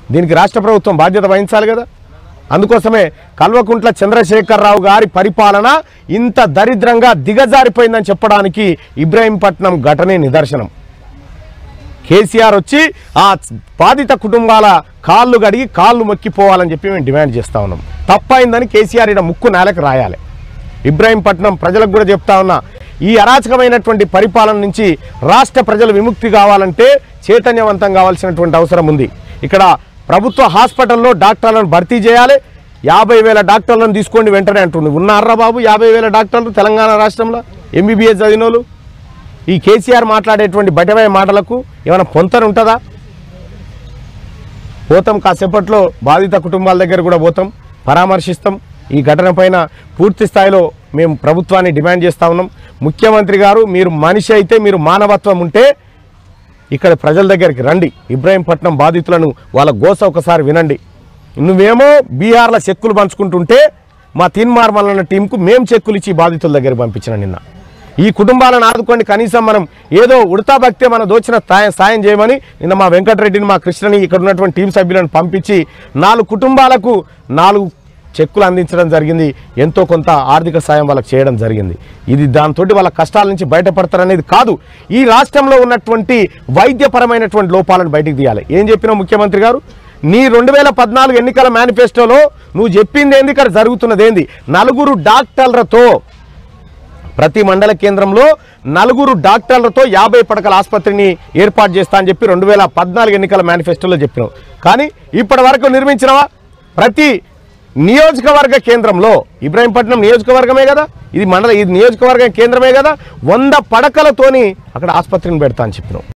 దీనికి రాష్ట్ర ప్రభుత్వం బాధ్యత వహించాలి కదా అందుకోసమే కల్వకుంట్ల చంద్రశేఖరరావు గారి పరిపాలన ఇంత దరిద్రంగా దిగజారిపోయిందని చెప్పడానికి ఇబ్రాహీంపట్నం ఘటనే నిదర్శనం కేసీఆర్ వచ్చి ఆ బాధిత కుటుంబాల కాళ్ళు గడిగి కాళ్ళు మొక్కిపోవాలని చెప్పి మేము డిమాండ్ చేస్తా ఉన్నాం తప్పైందని కేసీఆర్ ఈడ ముక్కు నేలకు రాయాలి ఇబ్రాహీంపట్నం ప్రజలకు కూడా చెప్తా ఉన్నా ఈ అరాచకమైనటువంటి పరిపాలన నుంచి రాష్ట్ర ప్రజలు విముక్తి కావాలంటే చైతన్యవంతం కావాల్సినటువంటి అవసరం ఉంది ఇక్కడ ప్రభుత్వ హాస్పిటల్లో డాక్టర్లను భర్తీ చేయాలి యాభై వేల డాక్టర్లను తీసుకోండి వెంటనే అంటుంది ఉన్నారా బాబు యాభై వేల డాక్టర్లు తెలంగాణ రాష్ట్రంలో ఎంబీబీఎస్ చదివినోళ్ళు ఈ కేసీఆర్ మాట్లాడేటువంటి బటవే మాటలకు ఏమైనా పొంతన ఉంటుందా పోతాం కాసేపట్లో బాధిత కుటుంబాల దగ్గర కూడా పోతాం పరామర్శిస్తాం ఈ ఘటన పైన పూర్తి స్థాయిలో మేము ప్రభుత్వాన్ని డిమాండ్ చేస్తా ఉన్నాం ముఖ్యమంత్రి గారు మీరు మనిషి అయితే మీరు మానవత్వం ఉంటే ఇక్కడ ప్రజల దగ్గరికి రండి ఇబ్రాహీంపట్నం బాధితులను వాళ్ళ గోస ఒకసారి వినండి నువ్వేమో బీహార్లో చెక్కులు పంచుకుంటుంటే మా తీన్మార్ మల్లన్న టీంకు మేము చెక్కులు ఇచ్చి బాధితుల దగ్గరికి పంపించిన నిన్న ఈ కుటుంబాలను ఆదుకోండి కనీసం మనం ఏదో ఉడతా భక్తే మన దోచిన సాయం సాయం చేయమని నిన్న మా వెంకటరెడ్డిని మా కృష్ణని ఇక్కడ ఉన్నటువంటి టీం సభ్యులను పంపించి నాలుగు కుటుంబాలకు నాలుగు చెక్కులు అందించడం జరిగింది ఎంతో కొంత ఆర్థిక సాయం వాళ్ళకి చేయడం జరిగింది ఇది దాంతో వాళ్ళ కష్టాల నుంచి బయటపడతారనేది కాదు ఈ రాష్ట్రంలో ఉన్నటువంటి వైద్యపరమైనటువంటి లోపాలను బయటికి తీయాలి ఏం చెప్పినావు ముఖ్యమంత్రి గారు నీ రెండు వేల పద్నాలుగు ఎన్నికల మేనిఫెస్టోలో నువ్వు చెప్పింది ఏంది ఇక్కడ జరుగుతున్నది ఏంది నలుగురు డాక్టర్లతో ప్రతి మండల కేంద్రంలో నలుగురు డాక్టర్లతో యాభై పడకల ఆసుపత్రిని ఏర్పాటు చేస్తా అని చెప్పి రెండు వేల పద్నాలుగు ఎన్నికల మేనిఫెస్టోలో చెప్పినావు కానీ ఇప్పటి వరకు నిర్మించినవా ప్రతి నియోజకవర్గ కేంద్రంలో ఇబ్రాహీంపట్నం నియోజకవర్గమే కదా ఇది మండల ఇది నియోజకవర్గం కేంద్రమే కదా వంద పడకలతోని అక్కడ ఆసుపత్రిని పెడతా అని చెప్పినావు